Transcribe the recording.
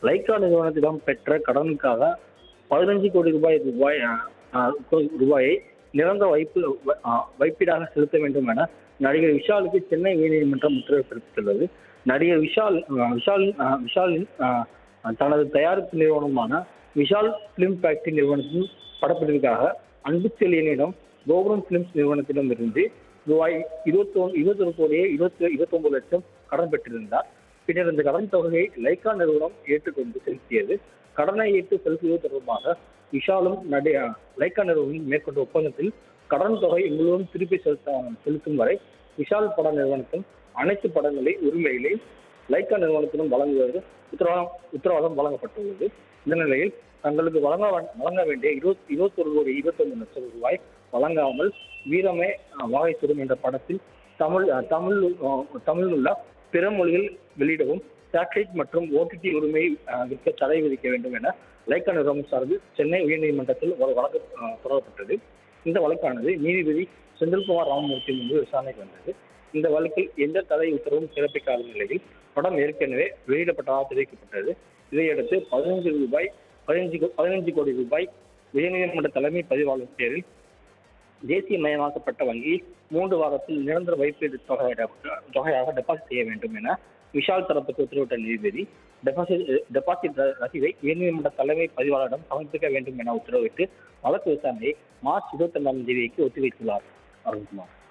Lyca நிறுவனத்திடம் பெற்ற கடனுக்காக பதினஞ்சு கோடி ரூபாய் ரூபாய் அஹ், அஹ், ரூபாயை நிரந்தர வைப்பு வ- அஹ், வைப்பீடாக செலுத்த வேண்டும் என நடிகர் விஷாலுக்கு சென்னை உயர்நீதிமன்றம் உத்தரவு பிறப்பித்துள்ளது நடிகர் விஷால் அஹ், விஷால் அஹ், விஷாலின் அஹ், தனது தயாரிப்பு நிறுவனமான விஷால் பிலிம் ஃபேக்டரி நிறுவனத்தின் படப்பிடிப்புக்காக அன்பு செழியனிடம் கோபுரம் பிலிம்ஸ் நிறுவனத்திடம் இருந்து ரூபாய் இருபத்தி ஒன் இருபத்தொரு கோடியே இருபத்தி இருபத்தொன்பது லட்சம் கடன் பெற்றிருந்தார் பின்னர் இந்த கடன் தொகையை லைக்கா நிறுவனம் ஏற்றுக்கொண்டு செலுத்தியது கடனை ஏற்று செலுத்துவது தொடர்பாக விஷாலும் நடி லைக்கா நிறுவனம் மேற்கொண்ட ஒப்பந்தத்தில் கடன் தொகை முழுவதும் திருப்பி செலுத்த செலுத்தும் வரை விஷால் பட நிறுவனத்தின் அனைத்து படங்களை உரிமைகளை லைக்கா நிறுவனத்திடம் வழங்குவது உத்தரவாதம் உத்தரவாதம் வழங்கப்பட்டுள்ளது இந்த நிலையில் தங்களுக்கு வழங்க வ- வழங்க வேண்டிய இருபத்தி இருபத்தொரு கோடி இருபத்தொன்று லட்சம் ரூபாய் வழங்காமல் வீரமே அஹ், வாகை சுடும் என்ற படத்தில் தமிழ் அஹ், தமிழ் அஹ், தமிழில் உள்ள பிற மொழிகள் வெளியிடவும் சேட்டலைட் மற்றும் ஓடிடி உரிமை அஹ், விற்க தடை விதிக்க வேண்டும் என லைக்கா நிறுவனம் சார்பில் சென்னை உயர்நீதிமன்றத்தில் ஒரு வழக்கு அஹ், தொடரப்பட்டது இந்த வழக்கானது நீதிபதி செந்தில்குமார் ராமமூர்த்தி முன்பு விசாரணைக்கு வந்தது இந்த வழக்கில் எந்த தடை உத்தரவும் பிறப்பிக்காத நிலையில் படம் ஏற்கனவே வெளியிடப்பட்டதாக தெரிவிக்கப்பட்டது இதையடுத்து பதினஞ்சு ரூபாய் பதினஞ்சு கோ- பதினஞ்சு கோடி ரூபாய் உயர்நீதிமன்ற தலைமை பதிவாளர் பேரில் தேசியமயமாக்கப்பட்ட வங்கியில் மூன்று வாரத்தில் நிரந்தர வைப்பீடு தொகை தொகையாக டெபாசிட் செய்ய வேண்டும் என விஷால் தரப்புக்கு உத்தரவிட்ட நீதிபதி டெபாசிட் டெபாசிட் ர- ரசீதை உயர்நீதிமன்ற தலைமை பதிவாளரிடம் சமர்ப்பிக்க வேண்டும் என உத்தரவிட்டு வழக்கு விசாரணையை மார்ச் இருபத்தி ரெண்டாம் தேதிக்கு ஒத்திவைத்துள்ளார் அருண்குமார்